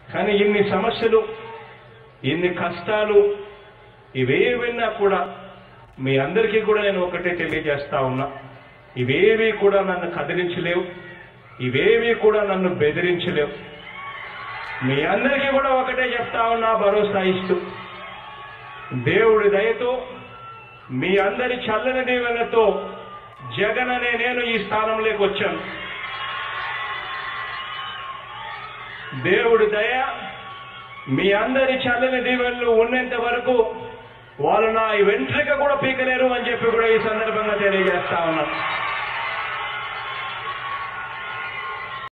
కానీ ఇన్ని సమస్యలు ఇన్ని కష్టాలు ఇవేవిన్నా కూడా మీ అందరికీ కూడా నేను ఒకటే తెలియజేస్తా ఉన్నా ఇవేవి కూడా నన్ను కదిలించలేవు ఇవేవి కూడా నన్ను బెదిరించలేవు మీ అందరికీ కూడా ఒకటే చెప్తా ఉన్నా భరోసా ఇస్తూ దేవుడి దయతో మీ అందరి చల్లని దీవెనతో జగన్ అనే నేను ఈ స్థానంలోకి వచ్చాను దేవుడి దయ మీ అందరి చల్లని దీవెనలు ఉన్నంత వరకు వాళ్ళు నా ఈ వెంట్రిక కూడా పీకలేరు అని చెప్పి కూడా ఈ సందర్భంగా తెలియజేస్తా ఉన్నాను